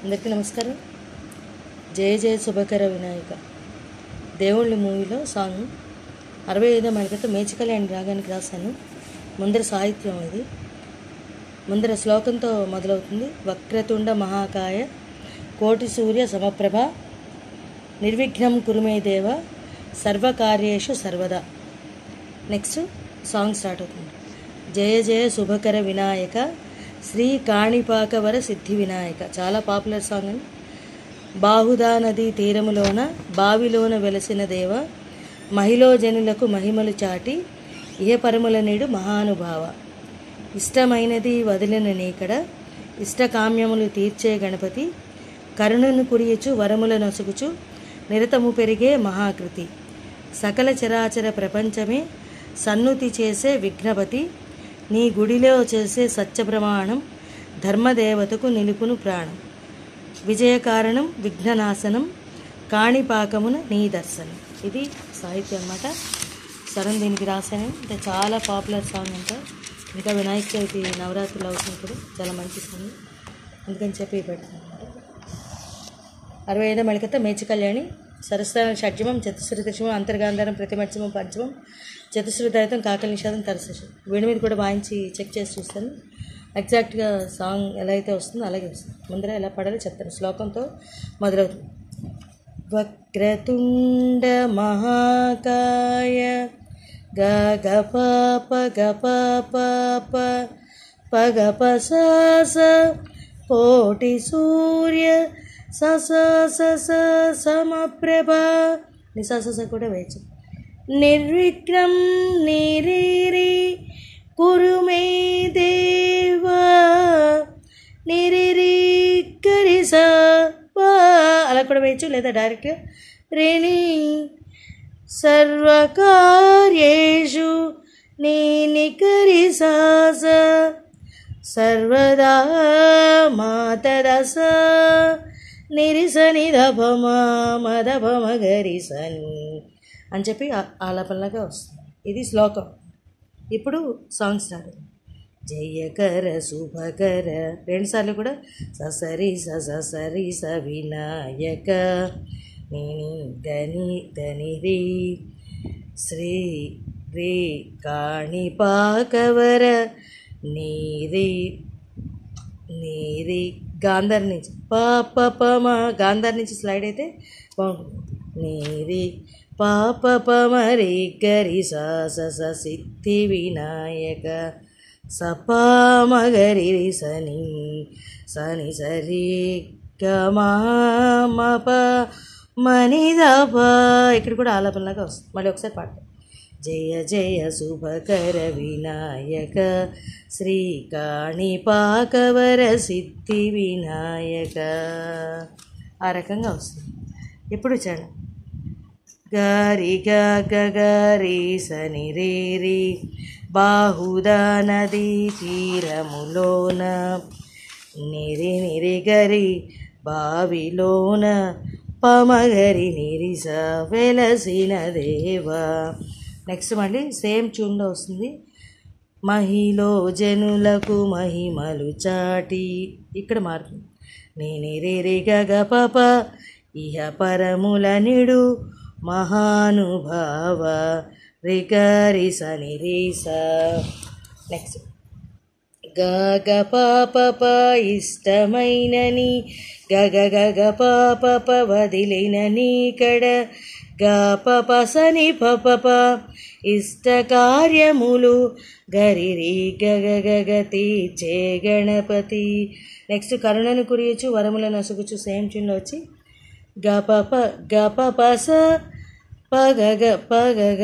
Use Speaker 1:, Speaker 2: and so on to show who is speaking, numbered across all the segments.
Speaker 1: అందరికీ నమస్కారం జయ జయ శుభకర వినాయక దేవుళ్ళ మూవీలో సాంగ్ అరవై ఐదో మనకైతే మేచికల్యాణి రాగానికి రాశాను ముందర సాహిత్యం ఇది ముందర శ్లోకంతో మొదలవుతుంది వక్రతుండ మహాకాయ కోటి సూర్య సమప్రభ నిర్విఘ్నం కురుమే దేవ సర్వకార్యేషు సర్వదా నెక్స్ట్ సాంగ్ స్టార్ట్ అవుతుంది జయ జయ శుభకర వినాయక శ్రీ కాణిపాకవర సిద్ధి వినాయక చాలా పాపులర్ సాంగ్ అండి బాహుదా నదీ తీరములోన బావిలోన వెలసిన దేవ మహిళో జనులకు మహిమలు చాటి ఇహపరముల నేడు మహానుభావ ఇష్టమైనది వదిలిన నీకడ ఇష్టకామ్యములు తీర్చే గణపతి కరుణను కురియుచు వరముల నొసుగుచు నిరతము పెరిగే మహాకృతి సకల చరాచర ప్రపంచమే సన్నుతి చేసే విఘ్నపతి నీ గుడిలో చేసే సత్యప్రమాణం ధర్మదేవతకు నిలుపును ప్రాణం విజయకారణం విఘ్ననాశనం కాణిపాకమున నీ దర్శనం ఇది సాహిత్యం అన్నమాట సరం దీనికి రాశాను అంటే చాలా పాపులర్ సాంగ్ అంట ఇంకా వినాయక చవితి నవరాత్రులు అవుతుంది కూడా చాలా మంచి సాంగ్ అందుకని చెప్పి పెడతాను అనమాట అరవై ఐదో మళికత మేచి కళ్యాణి సరస్వర షడ్జమం చతుశ్రుతి దశమం అంతర్గాంధారం ప్రతిమత్సమం పంచమం చతుశ్రుతి దళితం కాకల నిషాదం తరశం వీడి మీద కూడా వాయించి చెక్ చేసి చూస్తాను ఎగ్జాక్ట్గా సాంగ్ ఎలా అయితే వస్తుందో అలాగే వస్తుంది ముందర ఎలా పడాలో చెప్తాను శ్లోకంతో మొదలవుతుంది వక్రతుండ మహాకాయ గ పాప గ పాప పగ పసాస కోటి సూర్య సస సస సమప్రభ నిసాస కూడా వేయచ్చు నిర్విఘ్నం నిరీరి కురు మే దేవా నిరిరి కరిస అలా కూడా వేయచ్చు లేదా డైరెక్ట్గా రేణి సర్వకార్యేషు నీనికరి సాస సర్వదా మాతదస నిరిసని దభమ మదభమ గరిసని అని చెప్పి ఆ- ఆలాపనలాగా వస్తుంది ఇది శ్లోకం ఇప్పుడు సాంగ్ స్టార్ట్ అవుతుంది. జయకర శుభకర రెండుసార్లు కూడా ససరి స సరి స వినాయక నిని దని దని రి శ్రీ రే కాణిపాకవర నీరి నీరి గాంధార్ నుంచి పాప పమ గాంధార్ నుంచి స్లైడ్ అయితే బాగుంటుంది నీరి పాప పమరి గరి సా స స సిద్ధి వినాయక సపామగరి సని సని సరి గమామప మణిదప ఇక్కడ కూడా ఆలాపనలాగా వస్తుంది మళ్ళీ ఒకసారి పాడతాం జయ జయ శుభకర వినాయక శ్రీ కాణిపాకవర సిద్ధి వినాయక ఆ రకంగా వస్తుంది ఇప్పుడు చడం గారి గరి సని రేరి బాహుదా నదీ తీరములోన నిరి నిరి గరి బావిలోన పమగరి నిరిస వెలసిన దేవా నెక్స్ట్ మళ్ళీ సేమ్ ట్యూన్లో వస్తుంది మహిలో జనులకు మహిమలు చాటి ఇక్కడ మారుతుంది నేనిరి గగ పప ఇహ పరముల నిడు మహానుభావ రికరి సని రీస నెక్స్ట్ గగ పాప ఇష్టమైనని గగ గగ పాప వదిలిన నీకడ గప సని పప ఇష్ట కార్యములు గరిరి గగ గగ తీర్చే గణపతి నెక్స్ట్ కరుణను కురియచ్చు వరములను నసుగుచు సేమ్ చున్లో వచ్చి గపప గపపస పగగ పగగ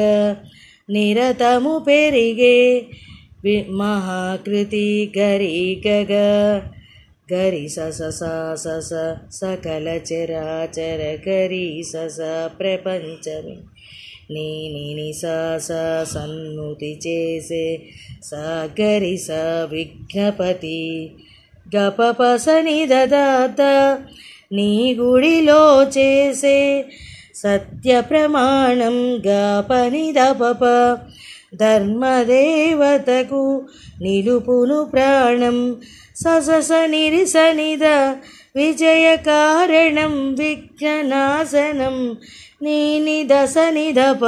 Speaker 1: నిరతము పెరిగే వి మహాకృతి గరి గగ గరి సస సస సకల చరాచర గరి సస ప్రపంచమి నీ ని స సన్నుతి చేసే స గరి స విఘ్నపతి గపపసని దదాత నీ గుడిలో చేసే సత్య ప్రమాణం గాపని దపప ధర్మదేవతకు నిలుపును ప్రాణం ససస నిరిసనిద విజయకారణం విఘ్ననాశనం నీ నిదస నిదప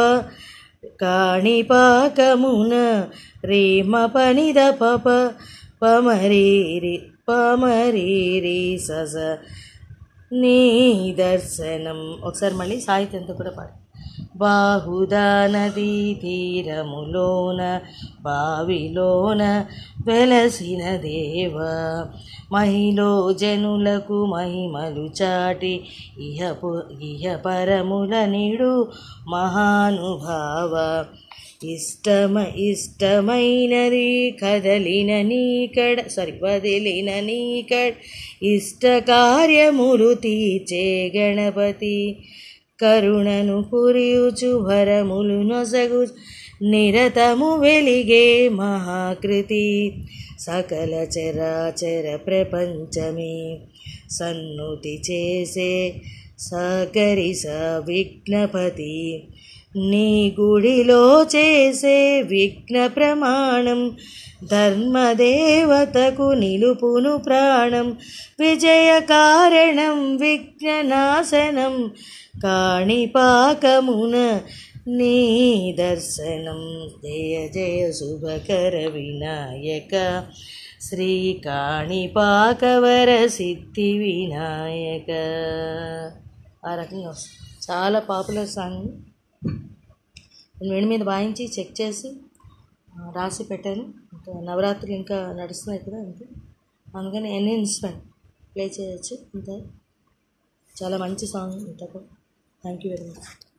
Speaker 1: కాణిపాకమున రేమ పనిద పప పమరీరి పమరీరి సజ నీ దర్శనం ఒకసారి మళ్ళీ సాహిత్యంతో కూడా పాడు బాహుదా నదీ తీరములోన బావిలోన వెలసిన దేవ మహిలో జనులకు మహిమలు చాటి ఇహపు ఇహ పరముల నిడు మహానుభావ ఇష్టమ ఇష్టమైనది కదలిన నీకడ సారీ వదిలిన నీకడ ఇష్ట కార్యములు తీర్చే గణపతి కరుణను కురియుచు భరములు నొసగు నిరతము వెలిగే మహాకృతి సకల చరాచర ప్రపంచమే సన్నుతి చేసే సకరి స విఘ్నపతి నీ గుడిలో చేసే విఘ్న ప్రమాణం ధర్మదేవతకు నిలుపును ప్రాణం విజయ కారణం విఘ్ననాశనం కాణిపాకమున నీ దర్శనం జయ జయ శుభకర వినాయక శ్రీ కాణిపాకవర సిద్ధి వినాయక ఆ రకంగా వస్తుంది చాలా పాపులర్ సాంగ్ నేను వేడి మీద వాయించి చెక్ చేసి ఆ, రాసి పెట్టాను ఇంకా నవరాత్రులు ఇంకా నడుస్తున్నాయి కదా అంతే అందుకని ఎన్ని ఇన్స్ట్రుమెంట్ ప్లే చేయొచ్చు అంతే చాలా మంచి సాంగ్ ఇంత థ్యాంక్ యూ వెరీ మచ్